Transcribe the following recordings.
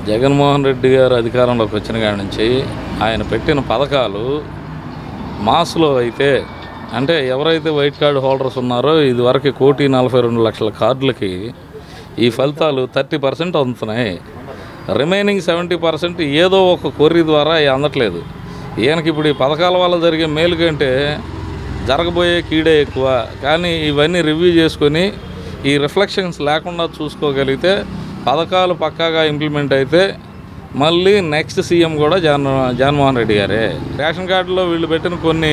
జగన్మోహన్ రెడ్డి గారు అధికారంలోకి వచ్చిన కాడి నుంచి ఆయన పెట్టిన పథకాలు మాస్లో అయితే అంటే ఎవరైతే వైట్ కార్డు హోల్డర్స్ ఉన్నారో ఇదివరకు కోటి నలభై రెండు లక్షల కార్డులకి ఈ ఫలితాలు థర్టీ పర్సెంట్ అందుతున్నాయి రిమైనింగ్ సెవెంటీ పర్సెంట్ ఏదో ఒక కొర్రీ ద్వారా అవి అందట్లేదు ఈయనకి ఇప్పుడు ఈ పథకాల వల్ల జరిగే మేలు కంటే జరగబోయే కీడే ఎక్కువ కానీ ఇవన్నీ రివ్యూ చేసుకొని ఈ రిఫ్లెక్షన్స్ లేకుండా చూసుకోగలిగితే పథకాలు పక్కాగా ఇంప్లిమెంట్ అయితే మళ్ళీ నెక్స్ట్ సీఎం కూడా జగన్ జగన్మోహన్ రెడ్డి గారే రేషన్ కార్డులో వీళ్ళు పెట్టిన కొన్ని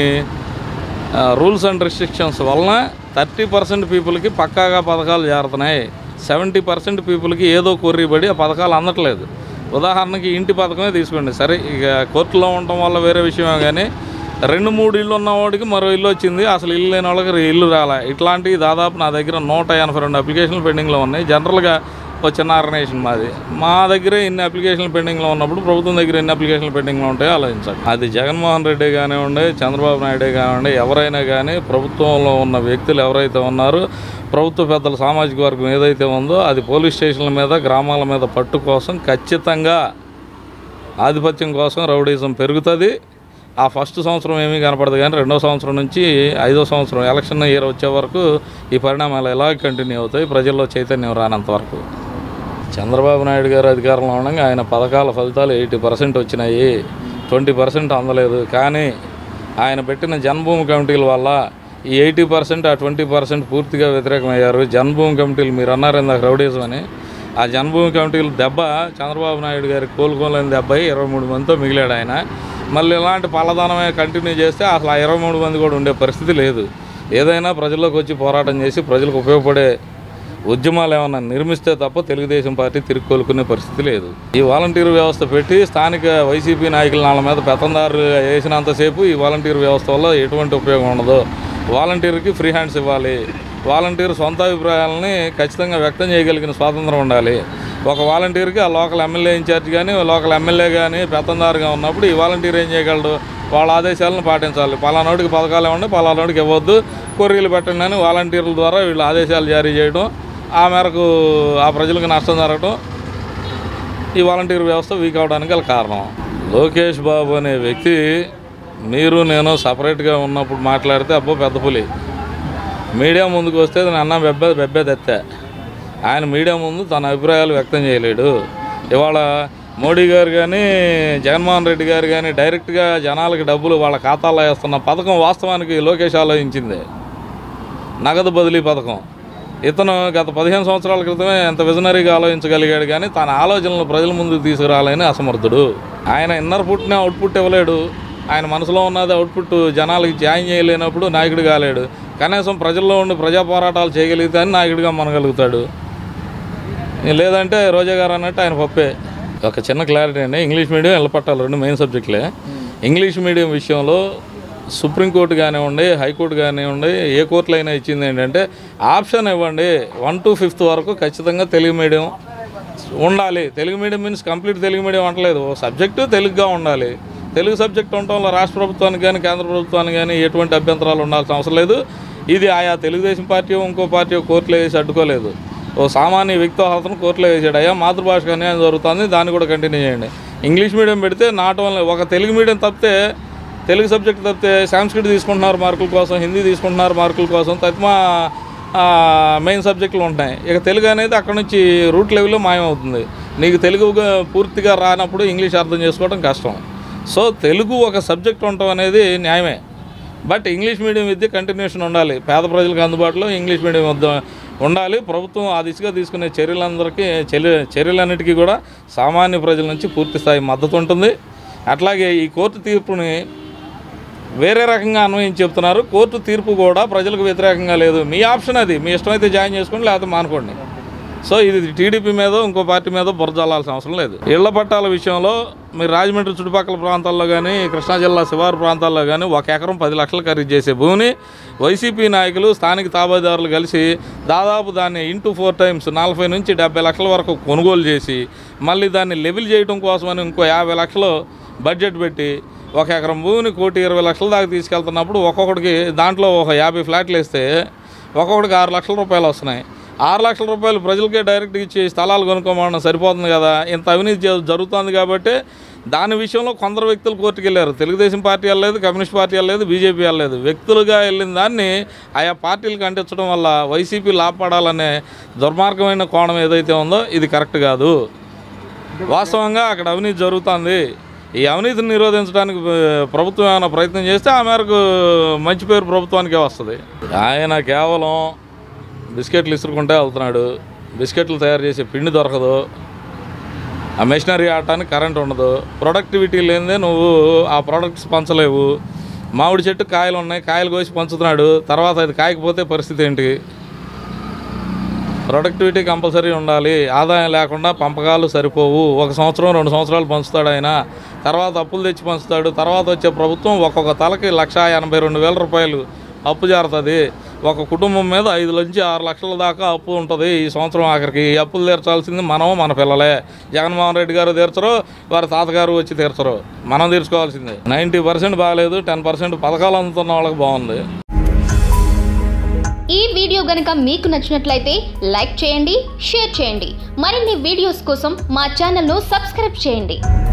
రూల్స్ అండ్ రెస్ట్రిక్షన్స్ వలన థర్టీ పర్సెంట్ పీపుల్కి పక్కాగా పథకాలు చేరుతున్నాయి సెవెంటీ పర్సెంట్ పీపుల్కి ఏదో కొర్రీ పడి ఆ పథకాలు అందట్లేదు ఉదాహరణకి ఇంటి పథకమే తీసుకోండి సరే ఇక కోర్టులో ఉండటం వల్ల వేరే విషయమే కానీ రెండు మూడు ఇల్లు ఉన్నవాడికి మరో ఇల్లు వచ్చింది అసలు ఇల్లు లేని వాళ్ళకి ఇల్లు రాలే ఇట్లాంటివి దాదాపు నా దగ్గర నూట ఎనభై రెండు అప్లికేషన్లు పెండింగ్లో ఉన్నాయి జనరల్గా ఒక చిన్న ఆర్గనైజేషన్ మాది మా దగ్గర ఇన్ని అప్లికేషన్లు పెండింగ్లో ఉన్నప్పుడు ప్రభుత్వం దగ్గర ఎన్ని అప్లికేషన్లు పెండింగ్లో ఉంటాయో ఆలోచించండి అది జగన్మోహన్ రెడ్డి కానివ్వండి చంద్రబాబు నాయుడు కానివ్వండి ఎవరైనా కానీ ప్రభుత్వంలో ఉన్న వ్యక్తులు ఎవరైతే ఉన్నారో ప్రభుత్వ పెద్దల సామాజిక వర్గం ఏదైతే ఉందో అది పోలీస్ స్టేషన్ల మీద గ్రామాల మీద పట్టు కోసం ఖచ్చితంగా ఆధిపత్యం కోసం రౌడీజం పెరుగుతుంది ఆ ఫస్ట్ సంవత్సరం ఏమీ కనపడదు కానీ రెండో సంవత్సరం నుంచి ఐదో సంవత్సరం ఎలక్షన్ ఇయర్ వచ్చే వరకు ఈ పరిణామాలు ఎలా కంటిన్యూ అవుతాయి ప్రజల్లో చైతన్యం రానంత వరకు చంద్రబాబు నాయుడు గారు అధికారంలో ఉండగా ఆయన పథకాల ఫలితాలు ఎయిటీ పర్సెంట్ వచ్చినాయి ట్వంటీ పర్సెంట్ అందలేదు కానీ ఆయన పెట్టిన జన్మభూమి కమిటీల వల్ల ఈ ఎయిటీ పర్సెంట్ ఆ ట్వంటీ పర్సెంట్ పూర్తిగా వ్యతిరేకమయ్యారు జన్మభూమి కమిటీలు మీరు అన్నారు ఇందాక రౌడీజం అని ఆ జన్మభూమి కమిటీలు దెబ్బ చంద్రబాబు నాయుడు గారికి కోలుకోలేని దెబ్బ ఇరవై మూడు మందితో మిగిలాడు ఆయన మళ్ళీ ఇలాంటి పల్లదానమే కంటిన్యూ చేస్తే అసలు ఆ ఇరవై మూడు మంది కూడా ఉండే పరిస్థితి లేదు ఏదైనా ప్రజల్లోకి వచ్చి పోరాటం చేసి ప్రజలకు ఉపయోగపడే ఉద్యమాలు ఏమన్నా నిర్మిస్తే తప్ప తెలుగుదేశం పార్టీ తిరిగి కోలుకునే పరిస్థితి లేదు ఈ వాలంటీర్ వ్యవస్థ పెట్టి స్థానిక వైసీపీ నాయకుల నాళ్ళ మీద పెత్తందారు వేసినంతసేపు ఈ వాలంటీర్ వ్యవస్థ వల్ల ఎటువంటి ఉపయోగం ఉండదు వాలంటీర్కి ఫ్రీ హ్యాండ్స్ ఇవ్వాలి వాలంటీర్ సొంత అభిప్రాయాలని ఖచ్చితంగా వ్యక్తం చేయగలిగిన స్వాతంత్రం ఉండాలి ఒక వాలంటీర్కి ఆ లోకల్ ఎమ్మెల్యే ఇన్ఛార్జ్ కానీ లోకల్ ఎమ్మెల్యే కానీ పెత్తందారుగా ఉన్నప్పుడు ఈ వాలంటీర్ ఏం చేయగలడు వాళ్ళ ఆదేశాలను పాటించాలి పలానాడికి పథకాలు ఇవ్వండి పలానాడికి ఇవ్వద్దు కొర్రీలు పెట్టండి అని వాలంటీర్ల ద్వారా వీళ్ళు ఆదేశాలు జారీ చేయడం ఆ మేరకు ఆ ప్రజలకు నష్టం జరగడం ఈ వాలంటీర్ వ్యవస్థ వీక్ అవడానికి గల కారణం లోకేష్ బాబు అనే వ్యక్తి మీరు నేను సపరేట్గా ఉన్నప్పుడు మాట్లాడితే అబ్బో పెద్ద పులి మీడియా ముందుకు వస్తే అన్న బెబ్బే బెబ్బే తెత్తే ఆయన మీడియా ముందు తన అభిప్రాయాలు వ్యక్తం చేయలేడు ఇవాళ మోడీ గారు కానీ జగన్మోహన్ రెడ్డి గారు కానీ డైరెక్ట్గా జనాలకి డబ్బులు వాళ్ళ ఖాతాలో వేస్తున్న పథకం వాస్తవానికి లోకేష్ ఆలోచించింది నగదు బదిలీ పథకం ఇతను గత పదిహేను సంవత్సరాల క్రితమే ఎంత విజనరీగా ఆలోచించగలిగాడు కానీ తన ఆలోచనలు ప్రజల ముందుకు తీసుకురాలని అసమర్థుడు ఆయన ఇన్నర్ పుట్నే అవుట్పుట్ ఇవ్వలేడు ఆయన మనసులో ఉన్నది అవుట్పుట్ జనాలకి జాయిన్ చేయలేనప్పుడు నాయకుడు కాలేడు కనీసం ప్రజల్లో ఉండి ప్రజా పోరాటాలు చేయగలిగితే అని నాయకుడిగా మనగలుగుతాడు లేదంటే రోజా గారు అన్నట్టు ఆయన పప్పే ఒక చిన్న క్లారిటీ అండి ఇంగ్లీష్ మీడియం ఎల్లపట్టాలి రెండు మెయిన్ సబ్జెక్టులే ఇంగ్లీష్ మీడియం విషయంలో సుప్రీంకోర్టు కానివ్వండి హైకోర్టు కానివ్వండి ఏ కోర్టులో అయినా ఇచ్చింది ఏంటంటే ఆప్షన్ ఇవ్వండి వన్ టు ఫిఫ్త్ వరకు ఖచ్చితంగా తెలుగు మీడియం ఉండాలి Telugu medium means complete Telugu medium అంటలేదు ఓ సబ్జెక్టు తెలుగుగా ఉండాలి తెలుగు సబ్జెక్ట్ ఉండటం వల్ల రాష్ట్ర ప్రభుత్వానికి కానీ కేంద్ర ప్రభుత్వానికి కానీ ఎటువంటి అభ్యంతరాలు ఉండాల్సిన అవసరం లేదు ఇది ఆయా తెలుగుదేశం పార్టీ ఇంకో పార్టీ కోర్టులో వేసి అడ్డుకోలేదు ఓ సామాన్య వ్యక్తి అతను కోర్టులో వేసాడు అయ్యా మాతృభాషకు అన్యాయం జరుగుతుంది దాన్ని కూడా కంటిన్యూ చేయండి ఇంగ్లీష్ మీడియం పెడితే నాట్ ఓన్లీ ఒక తెలుగు మీడియం తప్పితే తెలుగు సబ్జెక్ట్ తప్పితే సాంస్క్రిట్ తీసుకుంటున్నారు మార్కుల కోసం హిందీ తీసుకుంటున్నారు మార్కుల కోసం తత్మా మెయిన్ సబ్జెక్టులు ఉంటాయి ఇక తెలుగు అనేది అక్కడ నుంచి రూట్ లెవెల్లో మాయమవుతుంది నీకు తెలుగు పూర్తిగా రానప్పుడు ఇంగ్లీష్ అర్థం చేసుకోవడం కష్టం సో తెలుగు ఒక సబ్జెక్ట్ ఉండటం అనేది న్యాయమే బట్ ఇంగ్లీష్ మీడియం విద్య కంటిన్యూషన్ ఉండాలి పేద ప్రజలకు అందుబాటులో ఇంగ్లీష్ మీడియం వద్ద ఉండాలి ప్రభుత్వం ఆ దిశగా తీసుకునే చర్యలందరికీ చర్య చర్యలన్నిటికీ కూడా సామాన్య ప్రజల నుంచి పూర్తి స్థాయి మద్దతు ఉంటుంది అట్లాగే ఈ కోర్టు తీర్పుని వేరే రకంగా అన్వయించి చెప్తున్నారు కోర్టు తీర్పు కూడా ప్రజలకు వ్యతిరేకంగా లేదు మీ ఆప్షన్ అది మీ ఇష్టమైతే జాయిన్ చేసుకోండి లేకపోతే మానుకోండి సో ఇది టీడీపీ మీద ఇంకో పార్టీ మీద బురజాలాల్సిన అవసరం లేదు ఇళ్ల పట్టాల విషయంలో మీరు రాజమండ్రి చుట్టుపక్కల ప్రాంతాల్లో కానీ కృష్ణా జిల్లా శివారు ప్రాంతాల్లో కానీ ఒక ఎకరం పది లక్షలు ఖరీదు చేసే భూమిని వైసీపీ నాయకులు స్థానిక తాబేదారులు కలిసి దాదాపు దాన్ని ఇంటూ ఫోర్ టైమ్స్ నలభై నుంచి డెబ్బై లక్షల వరకు కొనుగోలు చేసి మళ్ళీ దాన్ని లెవెల్ చేయడం కోసమని ఇంకో యాభై లక్షలు బడ్జెట్ పెట్టి ఒక ఎకరం భూమిని కోటి ఇరవై లక్షల దాకా తీసుకెళ్తున్నప్పుడు ఒక్కొక్కడికి దాంట్లో ఒక యాభై ఫ్లాట్లు వేస్తే ఒక్కొక్కడికి ఆరు లక్షల రూపాయలు వస్తున్నాయి ఆరు లక్షల రూపాయలు ప్రజలకే డైరెక్ట్ ఇచ్చి స్థలాలు కొనుక్కోమన్నా సరిపోతుంది కదా ఇంత అవినీతి జ- జరుగుతుంది కాబట్టి దాని విషయంలో కొందరు వ్యక్తులు కోర్టుకు వెళ్ళారు తెలుగుదేశం పార్టీ వెళ్ళలేదు కమ్యూనిస్ట్ పార్టీ వెళ్ళలేదు బీజేపీ వెళ్ళలేదు వ్యక్తులుగా వెళ్ళిన దాన్ని ఆయా పార్టీలకు అంటించడం వల్ల వైసీపీ లాభపడాలనే దుర్మార్గమైన కోణం ఏదైతే ఉందో ఇది కరెక్ట్ కాదు వాస్తవంగా అక్కడ అవినీతి జరుగుతుంది ఈ అవినీతిని నిరోధించడానికి ఆ, ప్రభుత్వం ఏమైనా ప్రయత్నం చేస్తే ఆ మేరకు మంచి పేరు ప్రభుత్వానికే వస్తుంది ఆయన కేవలం బిస్కెట్లు ఇసురుకుంటే వెళ్తున్నాడు బిస్కెట్లు తయారు చేసే పిండి దొరకదు ఆ మెషినరీ ఆడటానికి కరెంట్ ఉండదు ప్రొడక్టివిటీ లేనిదే నువ్వు ఆ ప్రోడక్ట్స్ పంచలేవు మామిడి చెట్టు కాయలు ఉన్నాయి కాయలు కోసి పంచుతున్నాడు తర్వాత అది కాయకపోతే పరిస్థితి ఏంటి ప్రొడక్టివిటీ కంపల్సరీ ఉండాలి ఆదాయం లేకుండా పంపకాలు సరిపోవు ఒక సంవత్సరం రెండు సంవత్సరాలు పంచుతాడు ఆయన తర్వాత అప్పులు తెచ్చి పంచుతాడు తర్వాత వచ్చే ప్రభుత్వం ఒక్కొక్క తలకి లక్ష ఎనభై రెండు వేల రూపాయలు అప్పు చేరుతుంది ఒక కుటుంబం మీద ఐదు నుంచి ఆరు లక్షల దాకా అప్పు ఉంటుంది ఈ సంవత్సరం ఆఖరికి ఈ అప్పులు తీర్చాల్సింది మనం మన పిల్లలే జగన్మోహన్ రెడ్డి గారు తీర్చరు వారి తాతగారు వచ్చి తీర్చరు మనం తీర్చుకోవాల్సిందే నైంటీ పర్సెంట్ బాగాలేదు టెన్ పర్సెంట్ పథకాలు అందుతున్న వాళ్ళకి బాగుంది ఈ వీడియో గనుక మీకు నచ్చినట్లయితే లైక్ చేయండి షేర్ చేయండి మరిన్ని వీడియోస్ కోసం మా ఛానల్ను సబ్స్క్రైబ్ చేయండి